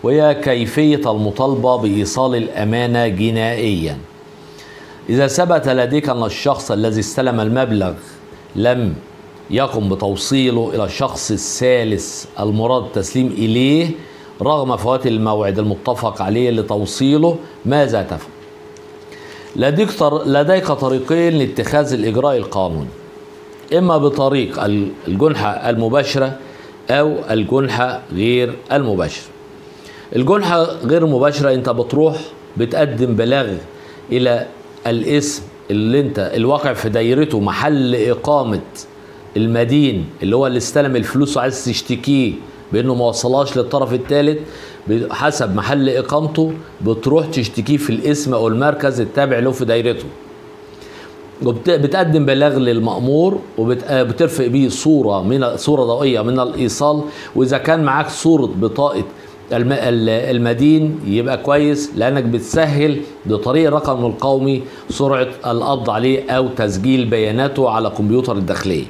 وهي كيفية المطالبة بإيصال الأمانة جنائيا إذا ثبت لديك أن الشخص الذي استلم المبلغ لم يقم بتوصيله إلى الشخص الثالث المراد التسليم إليه رغم فوات الموعد المتفق عليه لتوصيله ماذا تفعل؟ لديك, طر... لديك طريقين لاتخاذ الإجراء القانوني إما بطريق الجنحة المباشرة أو الجنحة غير المباشرة الجنحة غير المباشرة أنت بتروح بتقدم بلاغ إلى الاسم اللي أنت الواقع في دايرته محل إقامة المدين اللي هو اللي استلم الفلوس وعايز تشتكيه بانه ما وصلهاش للطرف الثالث حسب محل اقامته بتروح تشتكيه في الاسم او المركز التابع له في دايرته بتقدم بلاغ للمأمور وبترفق بيه صورة من صورة ضوئية من الإيصال وإذا كان معاك صورة بطاقة المدين يبقى كويس لأنك بتسهل بطريق الرقم القومي سرعة القبض عليه أو تسجيل بياناته على كمبيوتر الداخلية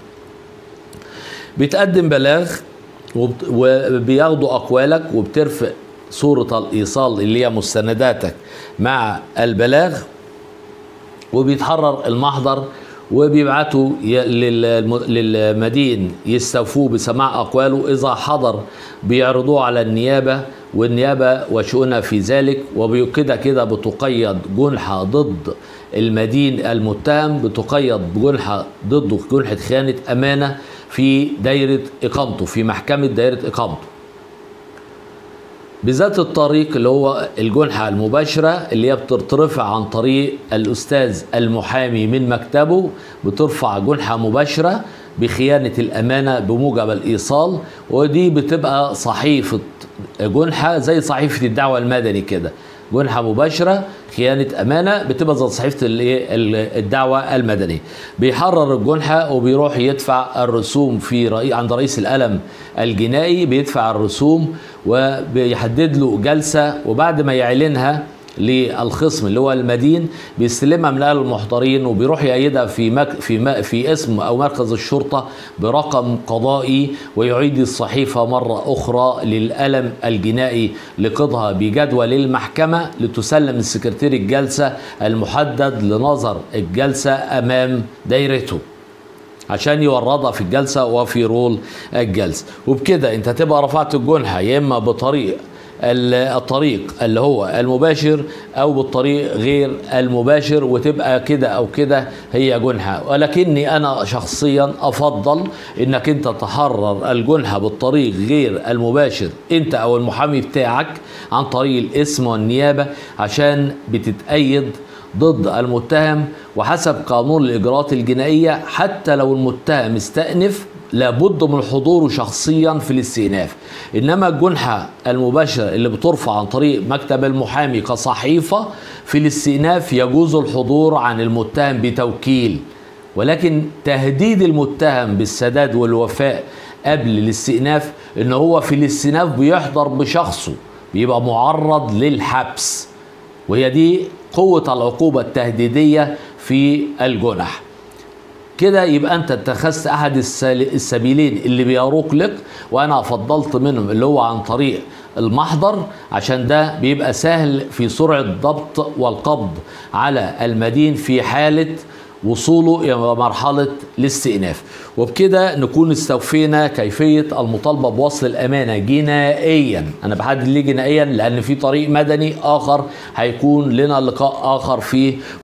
بتقدم بلاغ وبياخدوا اقوالك وبترفق صورة الإيصال اللي هي مستنداتك مع البلاغ وبيتحرر المحضر وبيبعتوا للمدين يستوفوه بسماع أقواله إذا حضر بيعرضوه على النيابة والنيابة وشؤونها في ذلك وكده كده بتقيد جنحة ضد المدين المتهم بتقيد بجنحة ضده جنحة خيانة أمانة في دايرة إقامته في محكمة دايرة إقامته بذات الطريق اللي هو الجنحة المباشرة اللي هي بترفع عن طريق الأستاذ المحامي من مكتبه بترفع جنحة مباشرة بخيانة الأمانة بموجب الإيصال ودي بتبقى صحيفة جنحة زي صحيفة الدعوة المدني كده جنحة مباشرة خيانة أمانة بتبقى زي صحيفة الدعوة المدنية بيحرر الجنحة وبيروح يدفع الرسوم في رئي عند رئيس الألم الجنائي بيدفع الرسوم وبيحدد له جلسة وبعد ما يعلنها للخصم اللي هو المدين بيستلمها من اهل المحضرين وبيروح يأيدها في مك في م... في اسم او مركز الشرطه برقم قضائي ويعيد الصحيفه مره اخرى للألم الجنائي لقضها بجدول المحكمه لتسلم السكرتير الجلسه المحدد لنظر الجلسه امام دايرته عشان يوردها في الجلسه وفي رول الجلسه وبكده انت تبقى رفعت الجنحه يا اما بطريق الطريق اللي هو المباشر او بالطريق غير المباشر وتبقى كده او كده هي جنحه ولكني انا شخصيا افضل انك انت تحرر الجنحه بالطريق غير المباشر انت او المحامي بتاعك عن طريق الاسم والنيابه عشان بتتأيد ضد المتهم وحسب قانون الاجراءات الجنائيه حتى لو المتهم استأنف لابد من حضوره شخصيا في الاستئناف انما الجنحه المباشره اللي بترفع عن طريق مكتب المحامي كصحيفه في الاستئناف يجوز الحضور عن المتهم بتوكيل ولكن تهديد المتهم بالسداد والوفاء قبل الاستئناف ان هو في الاستئناف بيحضر بشخصه بيبقى معرض للحبس وهي دي قوه العقوبه التهديديه في الجنح كده يبقى انت اتخذت احد السبيلين اللي بيروق لك وانا فضلت منهم اللي هو عن طريق المحضر عشان ده بيبقى سهل في سرعه ضبط والقبض على المدين في حاله وصوله الى مرحله الاستئناف وبكده نكون استوفينا كيفيه المطالبه بوصل الامانه جنائيا انا بحدد ليه جنائيا لان في طريق مدني اخر هيكون لنا لقاء اخر فيه